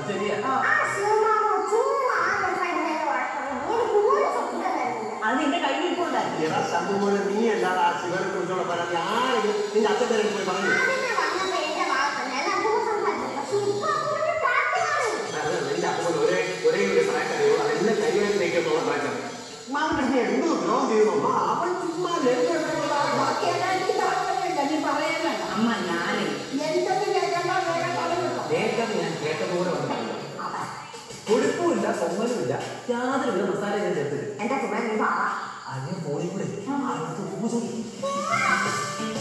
ശരിയാ ആ ശിവമാമ ചുമ്മാ ആകെ ഭയങ്കര വഴക്കാണ്. എനിക്ക് ഒരു സ്വപ്നം വരുന്നില്ല. അത് നിന്റെ കയ്യിരിപ്പുണ്ടായിരുന്നു എടാ ശംഭുമോനെ നീ അല്ലാതെ ആ ശിവനെ കുറിച്ചുള്ള പരാതി ആരെങ്കിലും നിന്റെ അച്ഛൻ്റെ അടുത്ത് പോയി പറഞ്ഞു ആദ്യമേ വന്നപ്പോ എന്റെ ഭാഗത്തന്നെ എല്ലാം അപ്പൂപ്പൻ സംസാരിച്ചു. പക്ഷെ ഇപ്പൊ അപ്പൂപ്പന്റെ പ്രാർത്ഥനയാണ്. അതെ, നിന്റെ അപ്പൻ ഒരേ ഒരേ ഒരു പ്രായക്കാരിയോ അതെല്ലാം കൈകാര്യം നീക്കത്തോളം പ്രായക്കാരൻ മാമന്റെ എന്തോ ദ്രോഹം ചെയ്യുന്നു അവൻ ചുമ്മാ ലളിതമായിട്ടുള്ള ആ ബാക്കിയെല്ലാം നീ താല്പര്യമില്ല നീ പറയാൻ വേണ്ട അമ്മ ഞാനേ എന്തൊന്നും കേൾക്കണ്ട വേഗം പറഞ്ഞു കേട്ടത് ഞാൻ കേട്ടതുപോലെ വന്നിട്ടില്ല കൊടുപ്പുമില്ല പൊങ്ങലുമില്ല യാതൊരുവിധ മസാല ഞാൻ ചേർത്തില്ല എന്റെ സുമൻ നീ പറ അത് ഞാൻ ഫോണിൽ കൂടെ അടുത്ത് ഉപയോഗിച്ചു